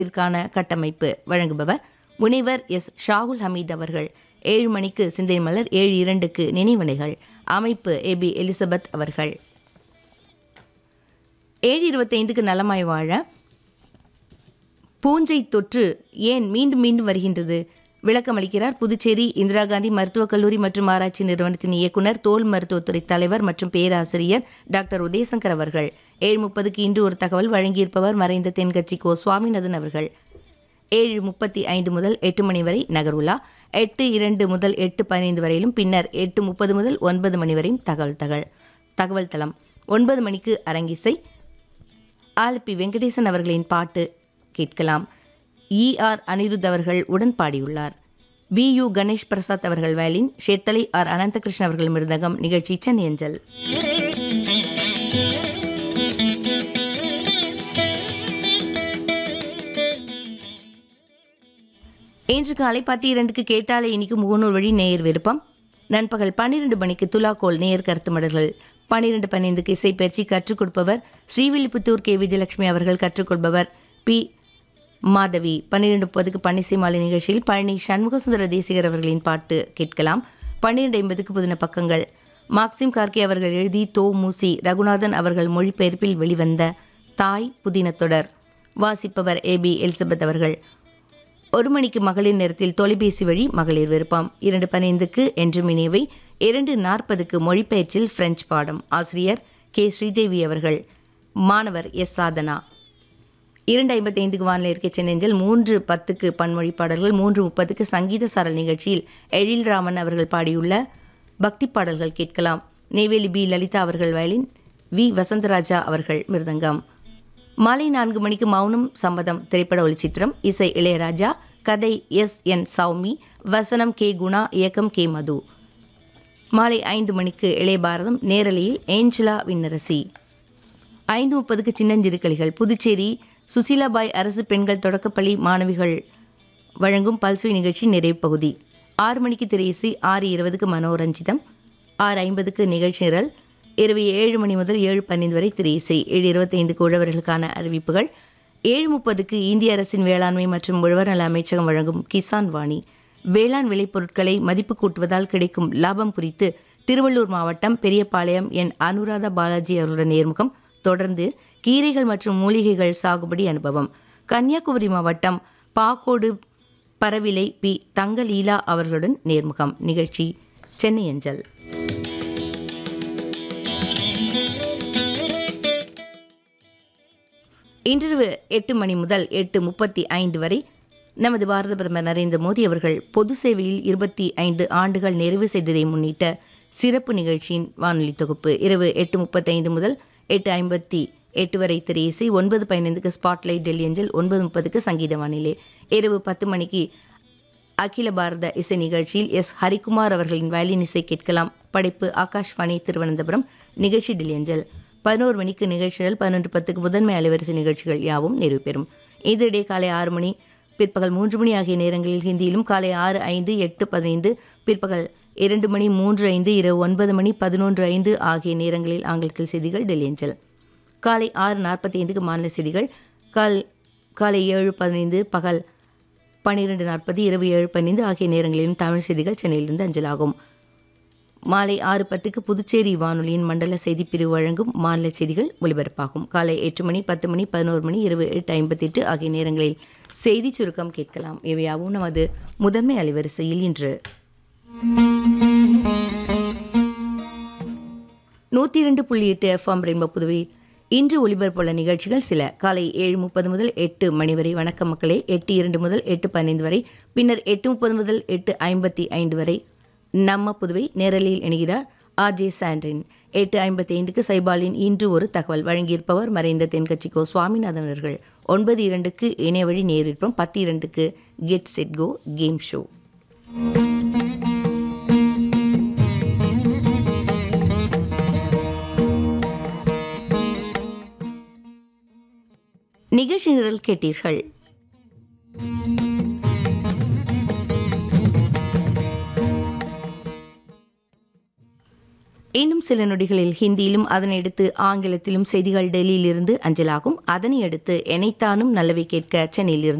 இதற்கான கட்டமைப்பு வழங்குபவர் முனைவர் எஸ் ஷாகுல் ஹமீத் அவர்கள் ஏழு மணிக்கு சிந்தை மலர் ஏழு இரண்டுக்கு நினைவலைகள் அமைப்பு ஏபி எலிசபெத் அவர்கள் ஏழு இருபத்தைந்துக்கு நலமாய் வாழ பூஞ்சை தொற்று ஏன் மீண்டும் மீண்டும் வருகின்றது விளக்கமளிக்கிறார் புதுச்சேரி இந்திரா காந்தி மருத்துவக் கல்லூரி மற்றும் ஆராய்ச்சி நிறுவனத்தின் இயக்குனர் தோல் மருத்துவத்துறை தலைவர் மற்றும் பேராசிரியர் டாக்டர் உதயசங்கர் அவர்கள் ஏழு முப்பதுக்கு இன்று ஒரு தகவல் வழங்கியிருப்பவர் மறைந்த தென்கட்சி கோ சுவாமிநாதன் அவர்கள் ஏழு முப்பத்தி ஐந்து முதல் எட்டு மணி வரை நகருலா எட்டு இரண்டு முதல் எட்டு பதினைந்து வரையிலும் பின்னர் எட்டு முப்பது முதல் ஒன்பது மணி வரையும் தகவல் தகவல் தகவல் தளம் ஒன்பது மணிக்கு அரங்கிசை ஆலப்பி வெங்கடேசன் அவர்களின் பாட்டு கேட்கலாம் இ ஆர் அனிருத் அவர்கள் உடன் பாடியுள்ளார் பி யு கணேஷ் பிரசாத் அவர்கள் வயலின் ஷேத்தலை ஆர் அனந்தகிருஷ்ணன் அவர்கள் மிருதகம் நிகழ்ச்சி சென்னையஞ்சல் இன்று காலை பத்து இரண்டுக்கு கேட்டாலே இனிக்கு முகநூல் வழி நேயர் விருப்பம் நண்பகல் பன்னிரண்டு மணிக்கு துலாக்கோல் நேயர் கருத்து மடல்கள் பன்னிரண்டு பன்னிரண்டுக்கு இசைப்பயிற்சி கற்றுக் கொடுப்பவர் ஸ்ரீவில்லிபுத்தூர் கே விஜயலட்சுமி அவர்கள் கற்றுக்கொள்பவர் பி மாதவி பன்னிரண்டு முப்பதுக்கு பன்னிசை மாலை நிகழ்ச்சியில் பழனி சண்முகசுந்தர தேசிகர் அவர்களின் பாட்டு கேட்கலாம் பன்னிரண்டு ஐம்பதுக்கு புதின பக்கங்கள் மார்க்சிம் கார்கே அவர்கள் எழுதி தோ மூசி ரகுநாதன் அவர்கள் மொழிபெயர்ப்பில் வெளிவந்த தாய் புதின தொடர் வாசிப்பவர் ஏ பி எலிசபெத் அவர்கள் ஒரு மணிக்கு மகளிர் நேரத்தில் தொலைபேசி வழி மகளிர் விருப்பம் இரண்டு பதினைந்துக்கு என்று மினியவை இரண்டு நாற்பதுக்கு மொழிபெயர்ச்சியில் பிரெஞ்சு பாடம் ஆசிரியர் கே ஸ்ரீதேவி அவர்கள் மாணவர் எஸ் சாதனா இரண்டு ஐம்பத்தைந்துக்கு வானிலை இருக்க சென்னெஞ்சல் மூன்று பத்துக்கு பன்மொழி பாடல்கள் மூன்று முப்பதுக்கு சங்கீத சாரல் நிகழ்ச்சியில் எழில் ராமன் அவர்கள் பாடியுள்ள பக்தி பாடல்கள் கேட்கலாம் நெய்வேலி பி லலிதா அவர்கள் வயலின் வி வசந்தராஜா அவர்கள் மிருதங்கம் மாலை நான்கு மணிக்கு மௌனம் சம்மதம் திரைப்பட ஒளிச்சித்திரம் இசை இளையராஜா கதை எஸ் என் சௌமி வசனம் கே குணா இயக்கம் கே மது மாலை ஐந்து மணிக்கு இளைய பாரதம் நேரலையில் ஏஞ்சலா விண்ணரசி ஐந்து முப்பதுக்கு சின்னஞ்சிறுகளிகள் புதுச்சேரி சுசீலாபாய் அரசு பெண்கள் தொடக்கப்பள்ளி மாணவிகள் வழங்கும் பல்சுவை நிகழ்ச்சி நிறைவு பகுதி ஆறு மணிக்கு திரையிசை ஆறு இருபதுக்கு மனோரஞ்சிதம் ஆறு ஐம்பதுக்கு நிகழ்ச்சி நிரல் இரவு ஏழு மணி முதல் ஏழு பன்னெண்டு வரை திரையிசை ஏழு இருபத்தைந்துக்கு உழவர்களுக்கான அறிவிப்புகள் ஏழு முப்பதுக்கு இந்திய அரசின் வேளாண்மை மற்றும் உழவர் நல அமைச்சகம் வழங்கும் கிசான் வாணி வேளாண் விளைபொருட்களை மதிப்பு கூட்டுவதால் கிடைக்கும் லாபம் குறித்து திருவள்ளூர் மாவட்டம் பெரியபாளையம் என் அனுராதா பாலாஜி அவர்களுடன் நேர்முகம் தொடர்ந்து கீரைகள் மற்றும் மூலிகைகள் சாகுபடி அனுபவம் கன்னியாகுமரி மாவட்டம் பாக்கோடு பரவிலை பி தங்கலீலா அவர்களுடன் நேர்முகம் நிகழ்ச்சி சென்னை அஞ்சல் இன்றிரவு எட்டு மணி முதல் எட்டு முப்பத்தி ஐந்து வரை நமது பாரத பிரதமர் நரேந்திர மோடி அவர்கள் பொது சேவையில் இருபத்தி ஐந்து ஆண்டுகள் நிறைவு செய்ததை முன்னிட்ட சிறப்பு நிகழ்ச்சியின் வானொலி தொகுப்பு இரவு எட்டு முப்பத்தைந்து முதல் எட்டு ஐம்பத்தி எட்டு வரை திரை இசை ஒன்பது பதினைந்துக்கு ஸ்பாட்லைட் டெல்லி அஞ்சல் ஒன்பது முப்பதுக்கு சங்கீத வானிலை இரவு பத்து மணிக்கு அகில பாரத இசை நிகழ்ச்சியில் எஸ் ஹரிகுமார் அவர்களின் வயலின் இசை கேட்கலாம் படைப்பு ஆகாஷ்வாணி திருவனந்தபுரம் நிகழ்ச்சி டெல்லி அஞ்சல் பதினோரு மணிக்கு நிகழ்ச்சிகள் பதினொன்று பத்துக்கு முதன்மை அலைவரிசை நிகழ்ச்சிகள் யாவும் நிறைவு பெறும் இதனிடையே காலை ஆறு மணி பிற்பகல் மூன்று மணி ஆகிய நேரங்களில் ஹிந்தியிலும் காலை ஆறு ஐந்து எட்டு பதினைந்து பிற்பகல் இரண்டு மணி மூன்று ஐந்து இரவு ஒன்பது மணி பதினொன்று ஐந்து ஆகிய நேரங்களில் ஆங்கிலத்தில் செய்திகள் டெல்லி அஞ்சல் காலை ஆறு நாற்பத்தி ஐந்துக்கு மாநில செய்திகள் கால் காலை ஏழு பதினைந்து பகல் பன்னிரெண்டு நாற்பது இரவு ஏழு பதினைந்து ஆகிய நேரங்களிலும் தமிழ் செய்திகள் சென்னையிலிருந்து அஞ்சலாகும் மாலை ஆறு பத்துக்கு புதுச்சேரி வானொலியின் மண்டல செய்திப்பிரிவு வழங்கும் மாநில செய்திகள் ஒலிபரப்பாகும் காலை எட்டு மணி பத்து மணி பதினோரு மணி இரவு எட்டு ஐம்பத்தெட்டு ஆகிய நேரங்களில் செய்தி சுருக்கம் கேட்கலாம் இவையாவும் நமது முதன்மை அலைவரிசையில் இன்று நூற்றி இரண்டு புள்ளி எட்டு எஃப்எம் ரெயின்போ புதுவை இன்று ஒலிபரப்புள்ள நிகழ்ச்சிகள் சில காலை ஏழு முப்பது முதல் எட்டு மணி வரை வணக்கம் மக்களே எட்டு இரண்டு முதல் எட்டு பதினைந்து வரை பின்னர் எட்டு முப்பது முதல் எட்டு ஐம்பத்தி ஐந்து வரை நம்ம புதுவை நேரலில் இணைகிறார் ஆர் ஜே சாண்ட்ரின் எட்டு ஐம்பத்தி ஐந்துக்கு சைபாலின் இன்று ஒரு தகவல் வழங்கியிருப்பவர் மறைந்த தென்கட்சிக்கோ சுவாமிநாதன் அவர்கள் ஒன்பது இரண்டுக்கு இணைய வழி நேரிற்போம் பத்து இரண்டுக்கு get set go game show நிகழ்ச்சி நிரல் கேட்டீர்கள் இன்னும் சில நொடிகளில் ஹிந்தியிலும் அதனையடுத்து ஆங்கிலத்திலும் செய்திகள் டெல்லியிலிருந்து அஞ்சலாகும் அதனை அடுத்து எனைத்தானும் நல்லவை கேட்க சென்னையிலிருந்து